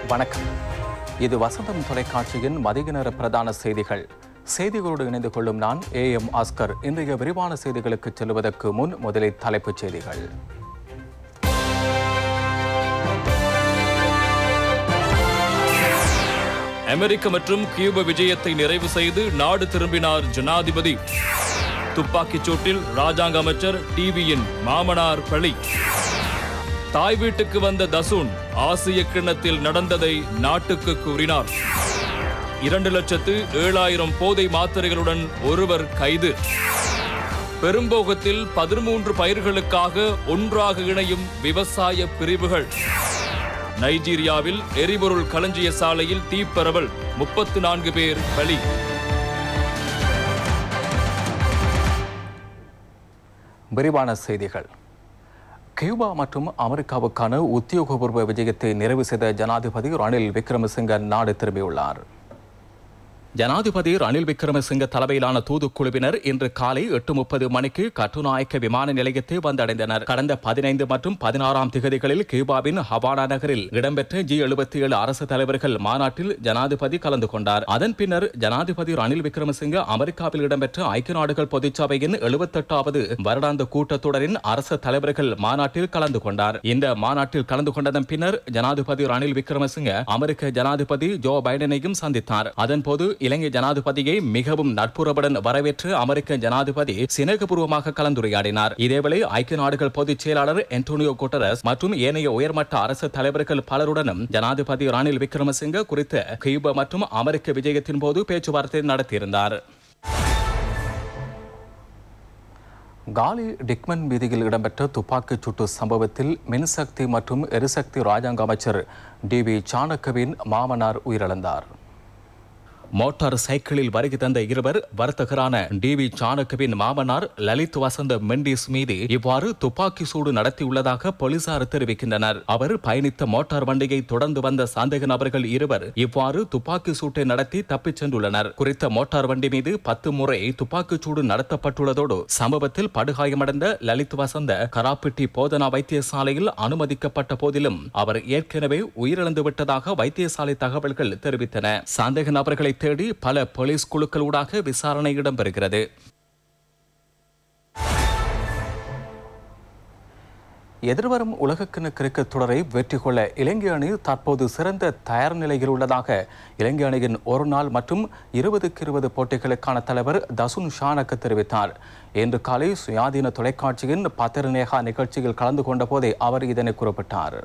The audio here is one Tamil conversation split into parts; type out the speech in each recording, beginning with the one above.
வணக்கம் இது வசந்தம் தொலைக்காட்சியின் மதிய நேர பிரதான செய்திகள் செய்திகளோடு இணைந்து கொள்ளும் நான் ஏ எம் ஆஸ்கர் இன்றைய விரிவான செய்திகளுக்கு செல்வதற்கு முன் முதலில் தலைப்புச் செய்திகள் அமெரிக்க மற்றும் கியூப விஜயத்தை நிறைவு செய்து நாடு திரும்பினார் ஜனாதிபதி துப்பாக்கிச் சூட்டில் ராஜாங்க அமைச்சர் டிவியின் மாமனார் பழி தாய் வீட்டுக்கு வந்த தசூன் ஆசிய கிண்ணத்தில் நடந்ததை நாட்டுக்கு கூறினார் இரண்டு லட்சத்து ஏழாயிரம் போதை மாத்திரைகளுடன் ஒருவர் கைது பெரும்போகத்தில் பதிமூன்று பயிர்களுக்காக ஒன்றாக இணையும் விவசாய பிரிவுகள் நைஜீரியாவில் எரிபொருள் களஞ்சிய சாலையில் தீப்பரவல் முப்பத்து நான்கு பேர் பலி விரிவான செய்திகள் கியூபா மற்றும் அமெரிக்காவுக்கான உத்தியோகபூர்வ விஜயத்தை நிறைவு செய்த ஜனாதிபதி ரணில் விக்ரமசிங்க நாடு திரும்பியுள்ளார் ஜனாதிபதி ரணில் விக்ரமசிங்க தலைமையிலான தூதுக்குழுவினர் இன்று காலை எட்டு முப்பது மணிக்கு கட்டுநாயக்க விமான நிலையத்தை வந்தடைந்தனர் கடந்த பதினைந்து மற்றும் பதினாறாம் திகதிகளில் கியூபாவின் ஹவானா நகரில் இடம்பெற்ற ஜி எழுபத்தி ஏழு அரசு தலைவர்கள் மாநாட்டில் ஜனாதிபதி கலந்து கொண்டார் அதன் பின்னர் ஜனாதிபதி ரணில் விக்ரமசிங்க அமெரிக்காவில் இடம்பெற்ற ஐக்கிய நாடுகள் பொதுச்சபையின் எழுபத்தெட்டாவது வருடாந்த கூட்டத்தொடரின் அரசு தலைவர்கள் மாநாட்டில் கலந்து கொண்டார் இந்த மாநாட்டில் கலந்து கொண்டதன் பின்னர் ஜனாதிபதி ரணில் விக்ரமசிங்க அமெரிக்க ஜனாதிபதி ஜோ பைடனையும் சந்தித்தார் அதன்போது இலங்கை ஜனாதிபதியை மிகவும் நட்புறவுடன் வரவேற்று அமெரிக்க ஜனாதிபதி சினேகபூர்வமாக கலந்துரையாடினார் இதேவேளை ஐக்கிய நாடுகள் பொதுச் செயலாளர் அன்டோனியோ குட்டரஸ் மற்றும் ஏனைய உயர்மட்ட அரசு தலைவர்கள் பலருடனும் ஜனாதிபதி ரணில் விக்ரமசிங்க குறித்த கியூபா மற்றும் அமெரிக்க விஜயத்தின் போது பேச்சுவார்த்தை நடத்தியிருந்தார் காலி டிக்மன் வீதியில் இடம்பெற்ற துப்பாக்கிச் சூட்டு சம்பவத்தில் மின்சக்தி மற்றும் எரிசக்தி ராஜாங்க அமைச்சர் டி வி சாணக்கவின் மாமனார் உயிரிழந்தார் மோட்டார் சைக்கிளில் வருகை தந்த இருவர் வர்த்தகரான டி வி சாணக்கவின் மாமனார் லலித் வசந்த மெண்டிஸ் மீது இவ்வாறு துப்பாக்கி சூடு நடத்தியுள்ளதாக போலீசார் தெரிவிக்கின்றனர் அவர் பயணித்த மோட்டார் வண்டியை தொடர்ந்து வந்த சந்தேக நபர்கள் இருவர் இவ்வாறு துப்பாக்கி சூட்டை நடத்தி தப்பிச் சென்றுள்ளனர் குறித்த மோட்டார் வண்டி மீது பத்து முறை துப்பாக்கிச் சூடு நடத்தப்பட்டுள்ளதோடு சம்பவத்தில் படுகாயமடைந்த லலித் வசந்த கராப்பிட்டி போதனா வைத்தியசாலையில் அனுமதிக்கப்பட்ட போதிலும் அவர் ஏற்கனவே உயிரிழந்து விட்டதாக வைத்தியசாலை தகவல்கள் தெரிவித்தன சந்தேக நபர்களை தேடி பல போலீஸ் குழுக்களூடாக விசாரணை இடம்பெறுகிறது எதிர்வரும் உலகக்கிண கிரிக்கெட் தொடரை வெற்றி கொள்ள இலங்கை அணி தற்போது சிறந்த தயார் நிலையில் உள்ளதாக இலங்கை அணியின் ஒரு நாள் மற்றும் இருபதுக்கு இருபது போட்டிகளுக்கான தலைவர் தசுன் ஷானக்கு தெரிவித்தார் இன்று காலை சுயாதீன தொலைக்காட்சியின் பத்திரநேகா நிகழ்ச்சியில் கலந்து கொண்ட போதே அவர் இதனை குறிப்பிட்டார்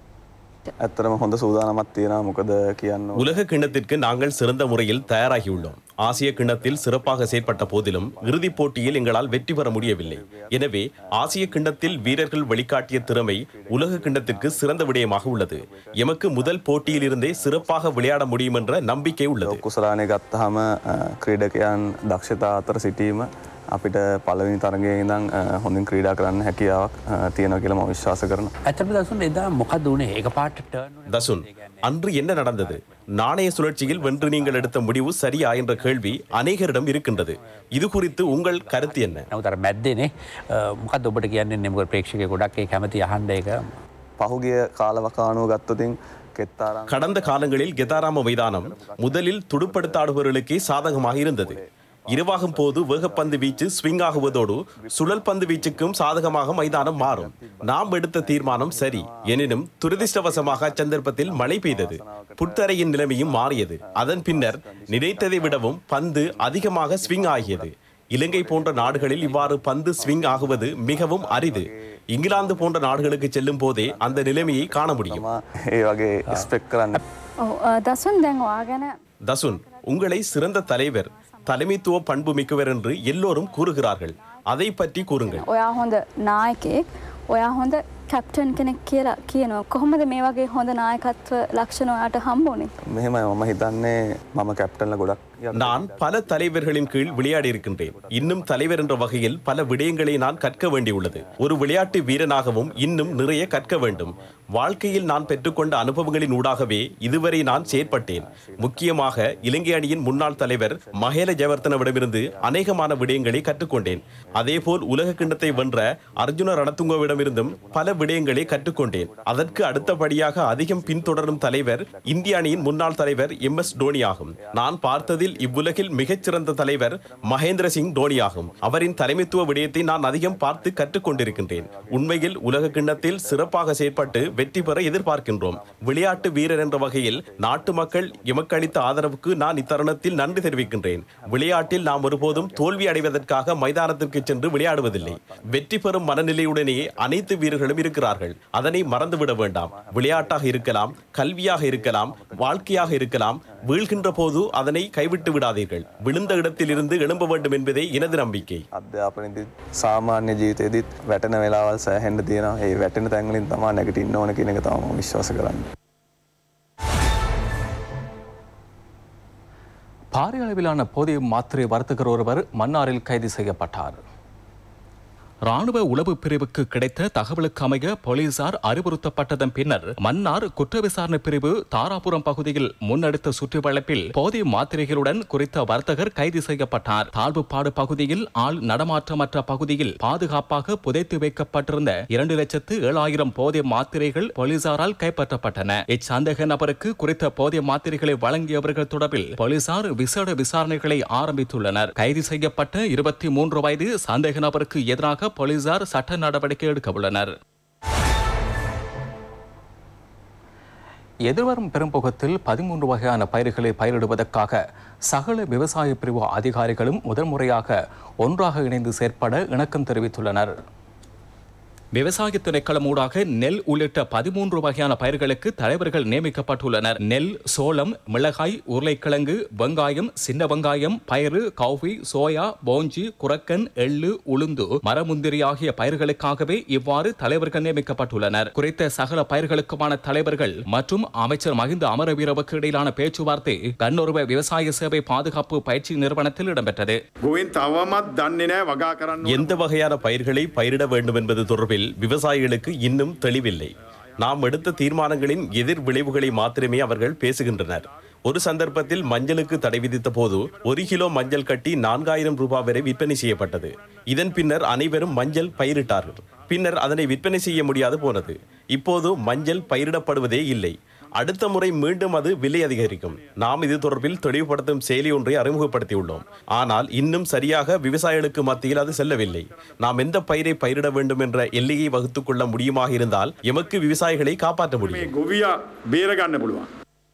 ඇත්තරම හොඳ සූදානමත් තියෙනවා මොකද කියන්න உலக கிண்ணத்திற்கு நாங்கள் சிறந்த முறையில் தயாராகியுள்ளோம் ஆசிய கிண்ணத்தில் சிறப்பாக செயற்பட்ட போதிலும் இறுதிப் போட்டியில் எங்களால் வெற்றி பெற முடியவில்லை எனவே ஆசிய கிண்ணத்தில் வீரர்கள் வெளிக்காட்டிய திறமை உலக கிண்ணத்திற்கு சிறந்த விடயமாக உள்ளது எமக்கு முதல் போட்டியிலிருந்தே சிறப்பாக விளையாட முடியும் என்ற நம்பிக்கை உள்ளது කුසලානය ගත්තහම අ, ක්‍රීඩකයන් දක්ෂතා අතර සිටීම අපිට පලවිනි තරගේ ඉඳං හොඳින් ක්‍රීඩා කරන්න හැකියාවක් අ, තියෙනවා කියලම විශ්වාස කරන ඇතම දසුන් එදා මොකද වනේ ඒක පාට ටර්න් தசுன் அன்று என்ன நடந்தது நாணய சுழற்சியில் வென்று நீங்கள் எடுத்த முடிவு சரியா என்ற கேள்வி அநேகரிடம் இருக்கின்றது இது குறித்து உங்கள் கருத்து என்ன නවතර මැද්දනේ මොකද ඔබට කියන්නේ නෙමක ප්‍රේක්ෂක ගොඩක් ඒ කැමති අහන්ඩ එක පහුගිය කාලවකානුව ගත්තතින් කෙත්තාරං கடந்த காலங்களில் கெதாராம மைதானம் முதலில் துடுப்படுத்தாடுபவர்களுக்கே சாதகமாக இருந்தது இரவாகும் போது வேகப்பந்து வீச்சு ஸ்விங் ஆகுவதோடு சுழல் பந்து வீச்சுக்கும் சாதகமாக மைதானம் மாறும் நாம் எடுத்த தீர்மானம் சரி எனினும் துரதிர்ஷ்டவசமாக அச்சந்தர்ப்பத்தில் மழை பெய்தது புத்தரையின் நிலைமையும் மாறியது அதன் பின்னர் நினைத்ததை விடவும் பந்து அதிகமாக ஸ்விங் ஆகியது இலங்கை போன்ற நாடுகளில் இவ்வாறு பந்து ஸ்விங் ஆகுவது மிகவும் அரிது இங்கிலாந்து போன்ற நாடுகளுக்கு செல்லும் போதே அந்த நிலைமையை காண முடியும் ඒ වගේ ස්පෙක් කරන්න ඔව් අ, දසුන් දැන් ඔයා ගැන தசுன் உங்களை சிறந்த தலைவர் தலைமைத்துவ பண்பு மிக்கவர் என்று எல்லோரும் கூறுகிறார்கள் அதை பற்றி கூறுங்கள் ඔයා හොඳ නායකෙක් ඔයා හොඳ කැප්ටන් කෙනෙක් කියලා කියනවා කොහොමද මේ වගේ හොඳ නායකත්ව ලක්ෂණ ඔයාට හම්බුනේ මෙහෙමයි මම හිතන්නේ මම කැප්ටල්ල ගොඩක් යන්න. நான் பல தலைவர்களின் கீழ் விளையாடி இருக்கின்றேன் இன்னும் தலைவர் என்ற வகையில் பல விடயங்களை நான் கற்க வேண்டியுள்ளது ஒரு விளையாட்டு வீரனாகவும் இன்னும் நிறைய கற்க வேண்டும் வாழ்க்கையில் நான் பெற்றுக்கொண்ட அனுபவங்களின் ஊடாகவே இதுவரை நான் செயற்பட்டேன் முக்கியமாக இலங்கை அணியின் முன்னாள் தலைவர் மகேல ஜெயவர்தனவிடமிருந்து அநேகமான விடயங்களை கற்றுக்கொண்டேன் அதேபோல் உலக கிண்ணத்தை வென்ற அர்ஜுன ரணதுங்கவிடமிருந்தும் பல விடயங்களை கற்றுக்கொண்டேன் அதற்கு அடுத்தபடியாக அதிகம் பின்தொடரும் தலைவர் இந்திய அணியின் முன்னாள் தலைவர் எம் எஸ் டோனி ஆகும் நான் பார்த்ததில் இவ்வுலகில் மிகச்சிறந்த தலைவர் மகேந்திர சிங் டோனி ஆகும் அவரின் தலைமைத்துவ விடயத்தை நான் அதிகம் பார்த்து கற்றுக்கொண்டிருக்கின்றேன் உண்மையில் உலக கிண்ணத்தில் சிறப்பாக செயற்பட்டு வெற்றி பெற எதிர்பார்க்கின்றோம் விளையாட்டு வீரர் என்ற வகையில் நாட்டு மக்கள் எமக்கு அளித்த ஆதரவுக்கு நான் இத்தருணத்தில் நன்றி தெரிவிக்கின்றேன் விளையாட்டில் நாம் ஒருபோதும் தோல்வி அடைவதற்காக மைதானத்திற்கு சென்று விளையாடுவதில்லை வெற்றி பெறும் மனநிலையுடனேயே அனைத்து வீரர்களும் இருக்கிறார்கள் அதனை மறந்துவிட வேண்டாம் விளையாட்டாக இருக்கலாம் கல்வியாக இருக்கலாம் வாழ்க்கையாக இருக்கலாம் வீழ்கின்ற போது அதனை கைவிட்டு விடாதீர்கள் விழுந்த இடத்திலிருந்து எழும்ப வேண்டும் என்பதே எனது நம்பிக்கை අධ්‍යාපනදි සාමාන්‍ය ජීවිතයේදීත් වැටෙන වෙලාවල් සෑහෙන්ඩ තියෙනවා ඒ වැටෙන තැන්වලින් තමා නැගටින්න ඕන කියන එක තම විශ්වාස කරන්න. பாரிய அளவிலான போதிய மாத்திரை வர்த்தகர் ஒருவர் மன்னாரில் கைது செய்யப்பட்டார் ராணுவ உளவு பிரிவுக்கு கிடைத்த தகவலுக்கு அமைய போலீசார் அறிவுறுத்தப்பட்டதன் பின்னர் மன்னார் குற்ற விசாரணை பிரிவு தாராபுரம் பகுதியில் முன்னெடுத்த சுற்றி வளைப்பில் போதிய மாத்திரைகளுடன் குறித்த வர்த்தகர் கைது செய்யப்பட்டார் தாழ்வுப்பாடு பகுதியில் ஆள் நடமாற்றமற்ற பகுதியில் பாதுகாப்பாக புதைத்து வைக்கப்பட்டிருந்த இரண்டு லட்சத்து ஏழாயிரம் போதிய மாத்திரைகள் போலீசாரால் கைப்பற்றப்பட்டன இச்சந்தேக நபருக்கு குறித்த போதிய மாத்திரைகளை வழங்கியவர்கள் தொடர்பில் போலீசார் விசேட விசாரணைகளை ஆரம்பித்துள்ளனர் கைது செய்யப்பட்ட இருபத்தி மூன்று வயது சந்தேக நபருக்கு எதிராக போலீசார் சட்ட நடவடிக்கை எடுக்க உள்ளனர் எதிர்வரும் பெரும்புகத்தில் பதிமூன்று வகையான பயிர்களை பயிரிடுவதற்காக சகல விவசாய பிரிவு அதிகாரிகளும் முதன்முறையாக ஒன்றாக இணைந்து செயற்பட இணக்கம் தெரிவித்துள்ளனர் விவசாய திணைக்களம் ஊடாக நெல் உள்ளிட்ட பதிமூன்று வகையான பயிர்களுக்கு தலைவர்கள் நியமிக்கப்பட்டுள்ளனர் நெல் சோளம் மிளகாய் உருளைக்கிழங்கு வெங்காயம் சின்ன வெங்காயம் பயறு கௌவி சோயா போஞ்சி குரக்கன் எள்ளு உளுந்து மரமுந்திரி ஆகிய பயிர்களுக்காகவே இவ்வாறு தலைவர்கள் நியமிக்கப்பட்டுள்ளனர் குறித்த சகல பயிர்களுக்குமான தலைவர்கள் மற்றும் அமைச்சர் மகிந்த அமரவீரவுக்கு இடையிலான பேச்சுவார்த்தை கண்ணுருவ விவசாய சேவை பாதுகாப்பு பயிற்சி நிறுவனத்தில் இடம்பெற்றது ගොවෙන් තවමත් දන්නේ නෑ වගා කරන්න எந்த வகையான பயிர்களை பயிரிட வேண்டும் என்பது தொடர்பில் விவசாயிகளுக்கு இன்னும் தெளிவில்லை நாம் எடுத்த தீர்மானங்களின் எதிர் விளைவுகளை மாத்திரமே அவர்கள் பேசுகின்றனர் ஒரு சந்தர்ப்பத்தில் மஞ்சளுக்கு தடை விதித்த போது ஒரு கிலோ மஞ்சள் கட்டி நான்காயிரம் ரூபாய் வரை விற்பனை செய்யப்பட்டது இதன் பின்னர் அனைவரும் மஞ்சள் பயிரிட்டார்கள் பின்னர் அதனை விற்பனை செய்ய முடியாது போனது இப்போது மஞ்சள் பயிரிடப்படுவதே இல்லை அடுத்த முறை மீண்டும் அது விலை அதிகரிக்கும் நாம் இது தொடர்பில் தெளிவுபடுத்தும் செயலி ஒன்றை அறிமுகப்படுத்தியுள்ளோம் ஆனால் இன்னும் சரியாக விவசாயிகளுக்கு மத்தியில் அது செல்லவில்லை நாம் எந்த பயிரை பயிரிட வேண்டும் என்ற எல்லையை வகுத்துக் கொள்ள முடியுமாக இருந்தால் எமக்கு விவசாயிகளை காப்பாற்ற මේ முடியும் ගොවියා බේරගන්න පුළුවන්.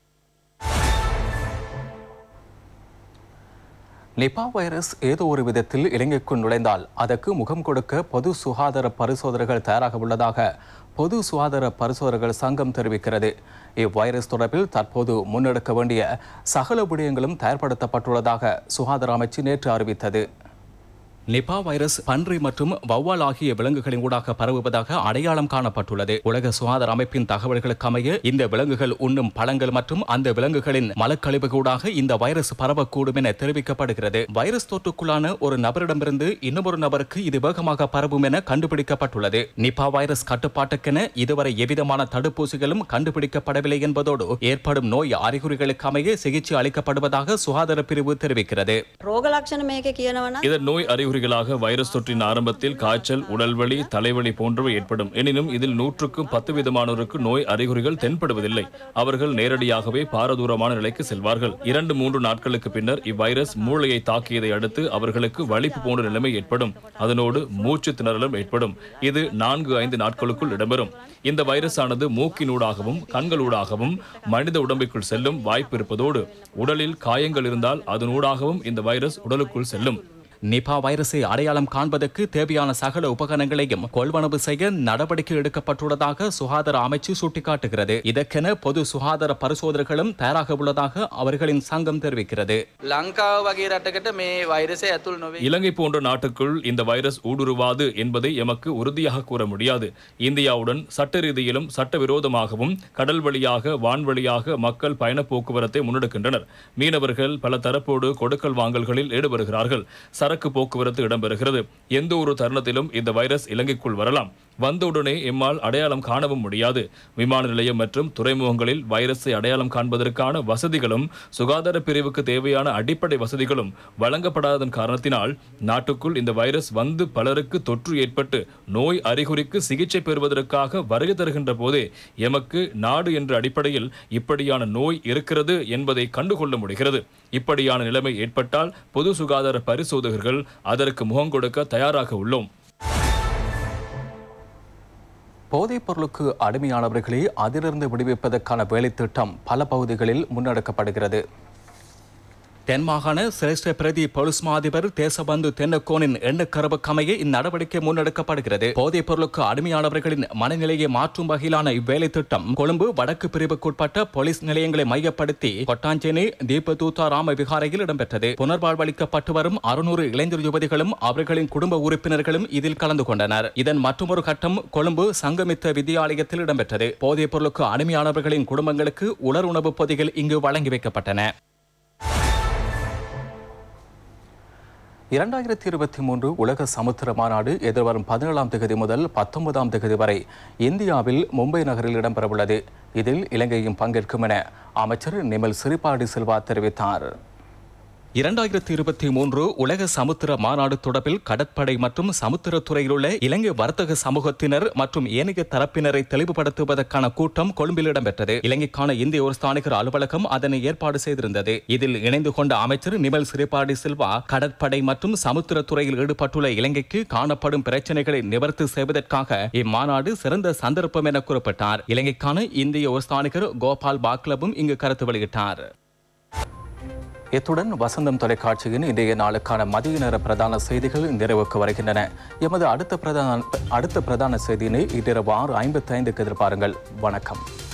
நிபா வைரஸ் ஏதோ ஒரு விதத்தில் இலங்கைக்குள் நுழைந்தால் அதற்கு முகம் கொடுக்க பொது சுகாதார பரிசோதனைகள் தயாராக உள்ளதாக பொது சுகாதார பரிசோதகர்கள் சங்கம் தெரிவிக்கிறது இவ்வைரஸ் தொடர்பில் தற்போது முன்னெடுக்க வேண்டிய சகல விடயங்களும் தயார்படுத்தப்பட்டுள்ளதாக சுகாதார அமைச்சு நேற்று அறிவித்தது நிபா வைரஸ் பன்றி மற்றும் வௌவால் ஆகிய விலங்குகளின் ஊடாக பரவுவதாக அடையாளம் காணப்பட்டுள்ளது உலக சுகாதார அமைப்பின் தகவல்களுக்கு அமைய இந்த விலங்குகள் உண்ணும் பழங்கள் மற்றும் அந்த விலங்குகளின் மலக்கழிவுகூடாக இந்த வைரஸ் பரவக்கூடும் என தெரிவிக்கப்படுகிறது வைரஸ் தொற்றுக்குள்ளான ஒரு நபரிடமிருந்து இன்னொரு நபருக்கு இது வேகமாக பரவும் என கண்டுபிடிக்கப்பட்டுள்ளது நிபா வைரஸ் கட்டுப்பாட்டுக்கென இதுவரை எவ்விதமான தடுப்பூசிகளும் கண்டுபிடிக்கப்படவில்லை என்பதோடு ஏற்படும் நோய் அறிகுறிகளுக்கு அமைய சிகிச்சை அளிக்கப்படுவதாக சுகாதார பிரிவு தெரிவிக்கிறது රෝග ලක්ෂණ මේක කියනවන இதன் நோய் அறிகுறிகளாக வைரஸ் தொற்றின் ஆரம்பத்தில் காய்ச்சல் உடல்வலி தலைவலி போன்றவை ஏற்படும் எனினும் இதில் நூற்றுக்கும் பத்து விதமானோருக்கு நோய் அறிகுறிகள் தென்படுவதில்லை அவர்கள் நேரடியாகவே பாரதூரமான நிலைக்கு செல்வார்கள் இரண்டு மூன்று நாட்களுக்கு பின்னர் இவ்வைரஸ் மூளையை தாக்கியதை அடுத்து அவர்களுக்கு வலிப்பு போன்ற நிலைமை ஏற்படும் அதனோடு மூச்சு திணறலும் ஏற்படும் இது நான்கு ஐந்து நாட்களுக்குள் இடம்பெறும் இந்த வைரஸ் ஆனது மூக்கினூடாகவும் கண்களூடாகவும் மனித உடம்புக்குள் செல்லும் வாய்ப்பு இருப்பதோடு உடலில் காயங்கள் இருந்தால் அதனூடாகவும் இந்த வைரஸ் உடலுக்குள் செல்லும் நிபா வைரஸை அடையாளம் காண்பதற்கு தேவையான சகல உபகரணங்களையும் கொள்வனவு செய்ய நடவடிக்கை எடுக்கப்பட்டுள்ளதாக சுகாதார அமைச்சு சுட்டிக்காட்டுகிறது இதற்கென பொது சுகாதார பரிசோதனைகளும் தயாராக உள்ளதாக அவர்களின் சங்கம் தெரிவிக்கிறது ලංකාව වගේ රටකට මේ වෛරසය ඇතුල් නොවේ இலங்கை போன்ற நாட்டுக்குள் இந்த வைரஸ் ஊடுருவாது என்பதை எமக்கு உறுதியாக கூற முடியாது இந்தியாவுடன் சட்ட ரீதியிலும் சட்டவிரோதமாகவும் கடல் வழியாக வான்வழியாக மக்கள் பயண போக்குவரத்தை முன்னெடுக்கின்றனர் மீனவர்கள் பல தரப்போடு கொடுக்கல் வாங்கல்களில் ஈடுபடுகிறார்கள் சரக்கு போக்குவரத்து இடம்பெறுகிறது எந்த ஒரு தருணத்திலும் இந்த வைரஸ் இலங்கைக்குள் வரலாம் வந்தவுடனே எம்மால் அடையாளம் காணவும் முடியாது விமான நிலையம் மற்றும் துறைமுகங்களில் வைரஸை அடையாளம் காண்பதற்கான வசதிகளும் சுகாதார பிரிவுக்கு தேவையான அடிப்படை வசதிகளும் வழங்கப்படாததன் காரணத்தினால் நாட்டுக்குள் இந்த வைரஸ் வந்து பலருக்கு தொற்று ஏற்பட்டு நோய் அறிகுறிக்கு சிகிச்சை பெறுவதற்காக வருகை தருகின்ற போதே எமக்கு நாடு என்ற அடிப்படையில் இப்படியான நோய் இருக்கிறது என்பதை கண்டுகொள்ள முடிகிறது இப்படியான நிலைமை ஏற்பட்டால் பொது சுகாதார பரிசோதகர்கள் அதற்கு முகம் கொடுக்க தயாராக உள்ளோம் போதைப் பொருளுக்கு அடிமையானவர்களை அதிலிருந்து விடுவிப்பதற்கான வேலைத்திட்டம் பல பகுதிகளில் முன்னெடுக்கப்படுகிறது தென் மாகாண சிரேஷ்ட பிரதி பொலிஸ் மாதிபர் தேசபந்து தென்னக்கோனின் எண்ணக்கரவுக்கமைய இந்நடவடிக்கை முன்னெடுக்கப்படுகிறது போதைப் பொருளுக்கு அடிமையானவர்களின் மனநிலையை மாற்றும் வகையிலான இவ்வேலை திட்டம் கொழும்பு வடக்கு பிரிவுக்குட்பட்ட போலீஸ் நிலையங்களை மையப்படுத்தி கொட்டாஞ்சேனி தீபதூதா ராம விகாரையில் இடம்பெற்றது புனர்வாழ்வளிக்கப்பட்டு வரும் அறுநூறு இளைஞர் யுவதிகளும் அவர்களின் குடும்ப உறுப்பினர்களும் இதில் கலந்து கொண்டனர் இதன் மற்றொரு கட்டம் கொழும்பு சங்கமித்த வித்தியாலயத்தில் இடம்பெற்றது போதைப் பொருளுக்கு அடிமையானவர்களின் குடும்பங்களுக்கு உலர் உணவுப் பொதிகள் இங்கு வழங்கி வைக்கப்பட்டன இரண்டாயிரத்தி இருபத்தி மூன்று உலக சமுத்திர மாநாடு எதிர்வரும் பதினேழாம் தேதி முதல் பத்தொன்பதாம் தேதி வரை இந்தியாவில் மும்பை நகரில் இடம்பெறவுள்ளது இதில் இலங்கையும் பங்கேற்கும் என அமைச்சர் நிமல் சிறிபாடி சில்வா தெரிவித்தார் இரண்டாயிரத்தி இருபத்தி மூன்று உலக சமுத்திர மாநாடு தொடர்பில் கடற்படை மற்றும் சமுத்திரத்துறையில் உள்ள இலங்கை வர்த்தக சமூகத்தினர் மற்றும் ஏனைய தரப்பினரை தெளிவுபடுத்துவதற்கான கூட்டம் கொழும்பில் இடம்பெற்றது இலங்கைக்கான இந்திய ஒரு ஸ்தானிகர் அலுவலகம் அதனை ஏற்பாடு செய்திருந்தது இதில் இணைந்து கொண்ட அமைச்சர் நிமல் சிறிபாடி சில்வா கடற்படை மற்றும் சமுத்திரத்துறையில் ஈடுபட்டுள்ள இலங்கைக்கு காணப்படும் பிரச்சனைகளை நிவர்த்தி செய்வதற்காக இம்மாநாடு சிறந்த சந்தர்ப்பம் என குறிப்பிட்டார் இலங்கைக்கான இந்திய ஒரு ஸ்தானிகர் கோபால் பாக்லபும் இங்கு கருத்து வெளியிட்டார் இத்துடன் வசந்தம் தொலைக்காட்சியின் இன்றைய நாளுக்கான மதிய நேர பிரதான செய்திகள் நிறைவுக்கு வருகின்றன எமது அடுத்த பிரதான அடுத்த பிரதான செய்தியினை இன்றிரவு ஆறு ஐம்பத்தி ஐந்துக்கு எதிர்பாருங்கள் வணக்கம்